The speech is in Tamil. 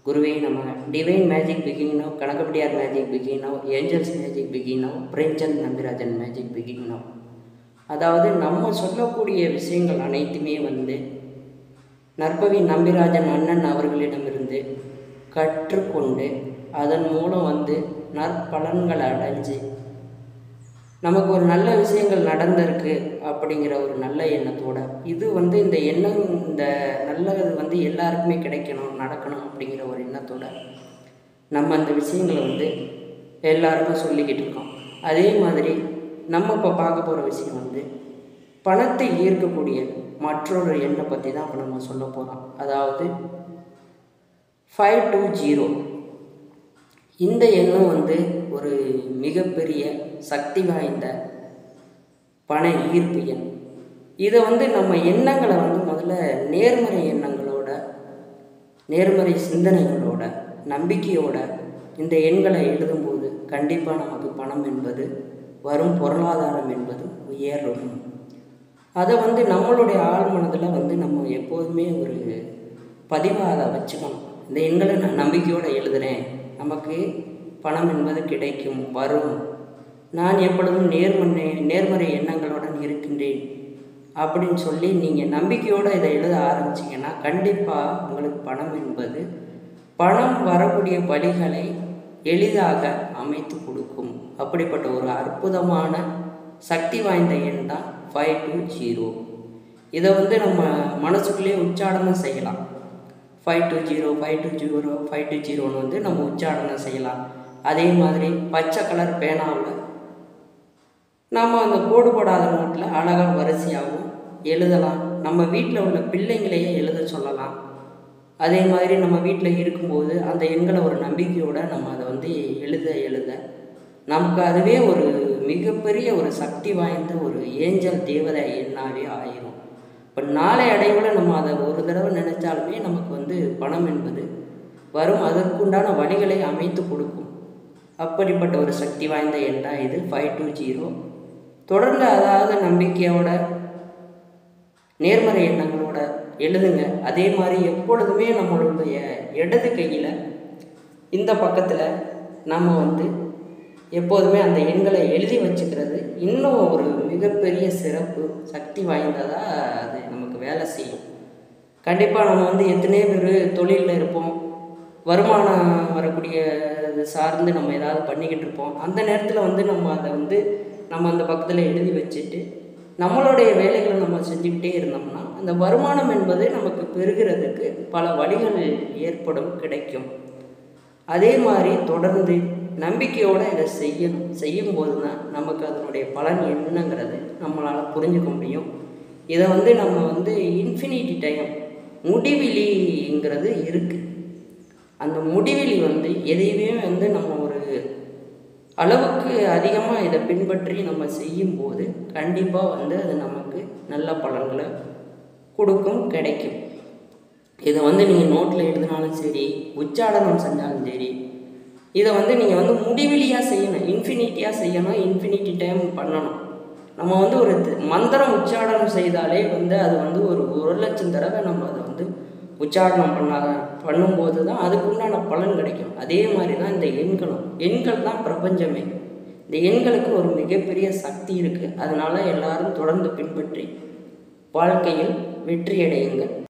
குருவே நம டிவைன் மேஜிக் பிகின் நவ் கனகப்படியார் magic begin now angels magic begin now Premchand Nambirajan magic begin now அதாவது நம்ம சொல்லக்கூடிய விஷயங்கள் அனைத்துமே வந்து நற்பவி நம்பிராஜன் அண்ணன் அவர்களிடமிருந்து கற்றுக்கொண்டு அதன் மூலம் வந்து நற்பலன்களை அடைஞ்சு நமக்கு ஒரு நல்ல விஷயங்கள் நடந்திருக்கு அப்படிங்கிற ஒரு நல்ல எண்ணத்தோட இது வந்து இந்த எண்ணம் இந்த நல்லது வந்து எல்லாருக்குமே கிடைக்கணும் நடக்கணும் அப்படிங்கிற ஒரு எண்ணத்தோட நம்ம அந்த விஷயங்களை வந்து எல்லாருக்கும் சொல்லிக்கிட்டு இருக்கோம் அதே மாதிரி நம்ம இப்போ பார்க்க போகிற விஷயம் வந்து பணத்தை ஈர்க்கக்கூடிய மற்றொரு எண்ணை பற்றி தான் இப்போ நம்ம சொல்ல போகிறோம் அதாவது ஃபைவ் டூ ஜீரோ இந்த எண்ணம் வந்து ஒரு மிகப்பெரிய சக்தி வாய்ந்த பண ஈர்ப்பு எண் இதை வந்து நம்ம எண்ணங்களை வந்து முதல்ல நேர்மறை எண்ணங்களோட நேர்மறை சிந்தனைகளோட நம்பிக்கையோட இந்த எண்களை எழுதும்போது கண்டிப்பாக நமக்கு பணம் என்பது வரும் பொருளாதாரம் என்பது உயரும் அதை வந்து நம்மளுடைய ஆழ் மனதில் வந்து நம்ம எப்போதுமே ஒரு பதிவாக அதை வச்சுக்கணும் இந்த எண்களை நான் நம்பிக்கையோடு எழுதுகிறேன் நமக்கு பணம் என்பது கிடைக்கும் வரும் நான் எப்பொழுதும் நேர்மறை நேர்மறை எண்ணங்களுடன் இருக்கின்றேன் அப்படின்னு சொல்லி நீங்கள் நம்பிக்கையோடு இதை எழுத ஆரம்பிச்சிங்கன்னா கண்டிப்பாக உங்களுக்கு பணம் என்பது பணம் வரக்கூடிய வழிகளை எளிதாக அமைத்து கொடுக்கும் அப்படிப்பட்ட ஒரு அற்புதமான சக்தி வாய்ந்த எண் தான் ஃபைவ் டூ ஜீரோ இதை வந்து நம்ம மனசுக்குள்ளேயே உச்சாடனம் செய்யலாம் five two zero five two zero five two ஜீரோன்னு வந்து நம்ம உச்சாடனம் செய்யலாம் அதே மாதிரி பச்சை கலர் பேனாவில் நாம் அந்த கோடு போடாத நோட்டில் அழகாக வரிசையாகவும் எழுதலாம் நம்ம வீட்டில் உள்ள பிள்ளைங்களையே எழுத சொல்லலாம் அதே மாதிரி நம்ம வீட்டில் இருக்கும்போது அந்த எண்களை ஒரு நம்பிக்கையோடு நம்ம அதை வந்து எழுத எழுத நமக்கு அதுவே ஒரு மிகப்பெரிய ஒரு சக்தி வாய்ந்த ஒரு ஏஞ்சல் தேவதை எண்ணாவே ஆயிரும் இப்போ நாளை அடைவில் நம்ம அதை ஒரு தடவை நினைச்சாலுமே நமக்கு வந்து பணம் என்பது வரும் அதற்குண்டான வழிகளை அமைத்து கொடுக்கும் அப்படிப்பட்ட ஒரு சக்தி வாய்ந்த எண் தான் இது ஃபைவ் டூ ஜீரோ தொடர்ந்து அதாவது நம்பிக்கையோட நேர்மறை எண்ணங்களோட எழுதுங்க அதே மாதிரி எப்பொழுதுமே நம்மளுடைய இடது கையில் இந்த பக்கத்தில் நம்ம வந்து எப்போதுமே அந்த எண்களை எழுதி வச்சுக்கிறது இன்னும் ஒரு மிகப்பெரிய சிறப்பு சக்தி வாய்ந்ததாக அது நமக்கு வேலை செய்யும் கண்டிப்பாக நம்ம வந்து எத்தனையோ பேர் தொழிலில் இருப்போம் வருமானம் வரக்கூடிய இது சார்ந்து நம்ம ஏதாவது பண்ணிக்கிட்டு இருப்போம் அந்த நேரத்தில் வந்து நம்ம அதை வந்து நம்ம அந்த பக்கத்தில் எழுதி வச்சுட்டு நம்மளுடைய வேலைகளை நம்ம செஞ்சுக்கிட்டே இருந்தோம்னா அந்த வருமானம் என்பது நமக்கு பெருகிறதுக்கு பல வழிகள் ஏற்படும் கிடைக்கும் அதே மாதிரி தொடர்ந்து நம்பிக்கையோடு இதை செய்யணும் செய்யும்போது தான் நமக்கு அதனுடைய பலன் என்னங்கிறது நம்மளால் புரிஞ்சுக்க முடியும் இதை வந்து நம்ம வந்து இன்ஃபினிட்டி டைம் முடிவிலிங்கிறது இருக்குது அந்த முடிவெளி வந்து எதையுமே வந்து நம்ம ஒரு அளவுக்கு அதிகமாக இதை பின்பற்றி நம்ம செய்யும்போது கண்டிப்பாக வந்து அது நமக்கு நல்ல பலன்களை கொடுக்கும் கிடைக்கும் இதை வந்து நீங்கள் நோட்டில் எழுதினாலும் சரி உச்சாடனம் செஞ்சாலும் சரி இதை வந்து நீங்கள் வந்து முடிவெளியாக செய்யணும் இன்ஃபினிட்டியாக செய்யணும் இன்ஃபினிட்டி டைம் பண்ணணும் நம்ம வந்து ஒரு மந்திரம் உச்சாடனம் செய்தாலே வந்து அது வந்து ஒரு ஒரு லட்சம் தடவை நம்ம அதை வந்து உச்சாரணம் பண்ணாத பண்ணும்போது தான் அதுக்குண்டான பலன் கிடைக்கும் அதே மாதிரி தான் இந்த எண்களும் எண்கள் தான் பிரபஞ்சமே இந்த எண்களுக்கு ஒரு மிகப்பெரிய சக்தி இருக்குது அதனால் எல்லாரும் தொடர்ந்து பின்பற்றி வாழ்க்கையில் வெற்றியடையுங்கள்